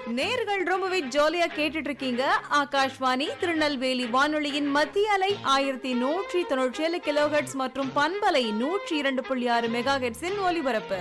நேர்கள் ரொம்பவே ஜாலியா கேட்டுட்டு இருக்கீங்க ஆகாஷ்வாணி திருநெல்வேலி வானொலியின் மத்திய அலை ஆயிரத்தி நூற்றி தொண்ணூற்றி ஏழு கிலோஹெட்ஸ் மற்றும் பண்பலை நூற்றி இரண்டு புள்ளி ஆறு மெகா ஹெட்ஸின் ஒலிபரப்பு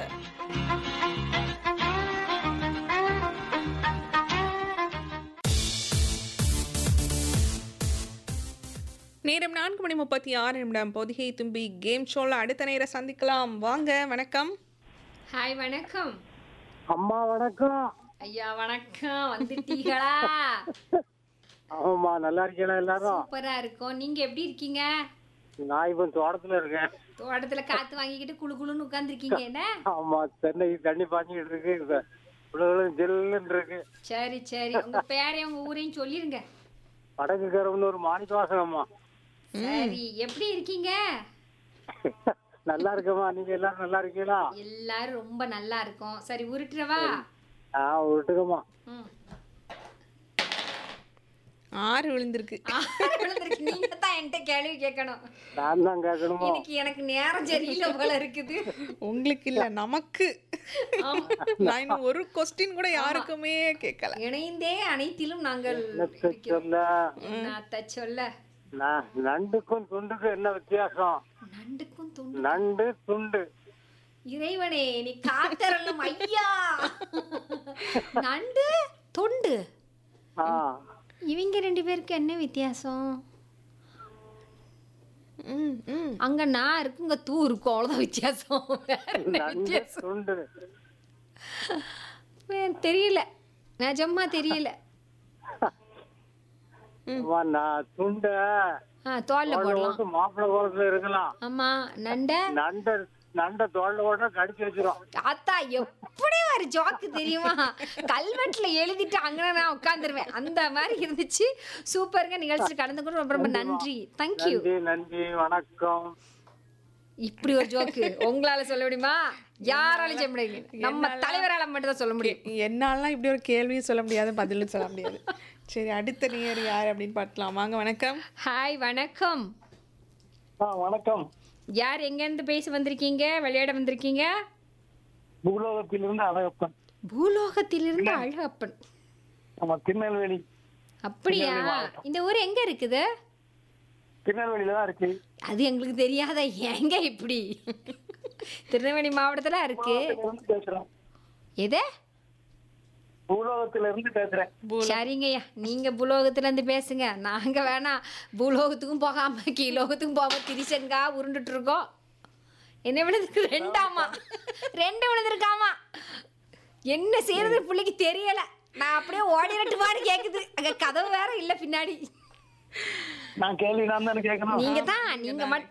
நேரம் நான்கு மணி முப்பத்தி ஆறு நிமிடம் பொதிகை தும்பி கேம் ஷோல அடுத்த நேரம் சந்திக்கலாம் வாங்க வணக்கம் ஹாய் வணக்கம் அம்மா வணக்கம் ஐயா வணக்கம் வந்துட்டீங்களா ஆமாம்மா நல்லா இருக்கீங்களா எல்லாரும் சூப்பரா இருக்கும் நீங்க எப்படி இருக்கீங்க நான் இப்போ தோட்டத்துல இருக்கேன் தோட்டத்துல காத்து வாங்கிக்கிட்டு குளு குளுன்னு உட்கார்ந்துருக்கீங்க என்ன ஆமா சென்னை தண்ணி பாஞ்சிக்கிட்டு இருக்கு இப்ப உலகம் ஜில்லுன்னு இருக்கு சரி சரி உங்க பேரையும் உங்க ஊரையும் சொல்லிருங்க வடக்கு கரம்னு ஒரு மாணிக்கவாசகம்மா சரி எப்படி இருக்கீங்க நல்லா இருக்கம்மா நீங்க எல்லாரும் நல்லா இருக்கீங்களா எல்லாரும் ரொம்ப நல்லா இருக்கும் சரி உருட்டுறவா ஆ விட்டுக்கம்மா ம். ஆறு விழுந்திருக்கு ஆறு விழுந்திருக்கு. நீங்க தான் என்கிட்ட கேள்வி கேட்கணும் நான் தான் கேட்கணுமோ இன்னைக்கு எனக்கு நேரம் சரியில்லை போல இருக்குது உங்களுக்கு இல்ல நமக்கு ஆமா. நான் இன்னும் ஒரு கொஸ்டின் கூட யாருக்குமே கேட்கல இணைந்தே அனைத்திலும் நாங்கள் என்னத்த சொல்ல என்னத்த சொல்ல நான் நண்டுக்கும் துண்டுக்கும் என்ன வித்தியாசம் நண்டுக்கும் துண்டு நண்டு துண்டு இறைவனே நீ காத்தரலும் ஐயா நண்டு தொண்டு ஆ இவங்க ரெண்டு பேருக்கு என்ன வித்தியாசம் ம், ம். அங்க நான் இருக்கு இங்க தூ இருக்கும் அவ்வளவுதான் வித்தியாசம் வேற என்ன நண்டு வித்தியாசம் துண்டு வேற தெரியல நிஜமா தெரியல அம்மா, நான் துண்ட ஆ தோல்ல போடலாம் போட்டு மாப்பிள்ளை கோலத்துல இருக்கலாம் ஆமா நண்ட நண்ட நண்ட தோல்ல போட்டா கடிச்சு வச்சிரும் அத்தா எப்படி ஒரு ஜோக்கு தெரியுமா கல்வெட்டுல எழுதிட்டு அங்கே நான் உட்காந்துருவேன் அந்த மாதிரி இருந்துச்சு சூப்பருங்க நிகழ்ச்சி கலந்து கூட ரொம்ப ரொம்ப நன்றி தேங்க்யூ நன்றி நன்றி வணக்கம் இப்படி ஒரு ஜோக்கு உங்களால சொல்ல முடியுமா யாராலும் சொல்ல முடியாது நம்ம தலைவரால மட்டும் தான் சொல்ல முடியும் என்னாலலாம் இப்படி ஒரு கேள்வியும் சொல்ல முடியாது பதிலும் சொல்ல முடியாது சரி அடுத்த நேர் யார் அப்படின்னு பார்க்கலாம் வாங்க வணக்கம் ஹாய் வணக்கம் ஆ வணக்கம் யார் எங்க இருந்து பேச வந்திருக்கீங்க விளையாட வந்திருக்கீங்க பூலோகத்திலிருந்து அழகப்பன் பூலோகத்திலிருந்து அழகப்பன் நம்ம திருநெல்வேலி அப்படியா இந்த ஊர் எங்க இருக்குது திருநெல்வேலியில தான் இருக்கு அது எங்களுக்கு தெரியாத எங்க இப்படி திருநெல்வேலி மாவட்டத்துல இருக்கு இருந்து பேசுறேன் எது பூலோகத்துல இருந்து பேசுறேன் சரிங்கய்யா நீங்க பூலோகத்துல இருந்து பேசுங்க நாங்க வேணா பூலோகத்துக்கும் போகாம கீழோகத்துக்கும் போகாம திரிசங்கா உருண்டுட்டு இருக்கோம் என்ன விழுந்துருக்கு ரெண்டாமா ரெண்டு விழுந்திருக்காமா என்ன செய்யறது பிள்ளைக்கு தெரியல நான் அப்படியே ஓடிரட்டுமான்னு கேக்குது அங்க கதவு வேற இல்ல பின்னாடி நான் கேள்வி நான் தானே கேட்கணும் நீங்க தான் நீங்க மட்டும்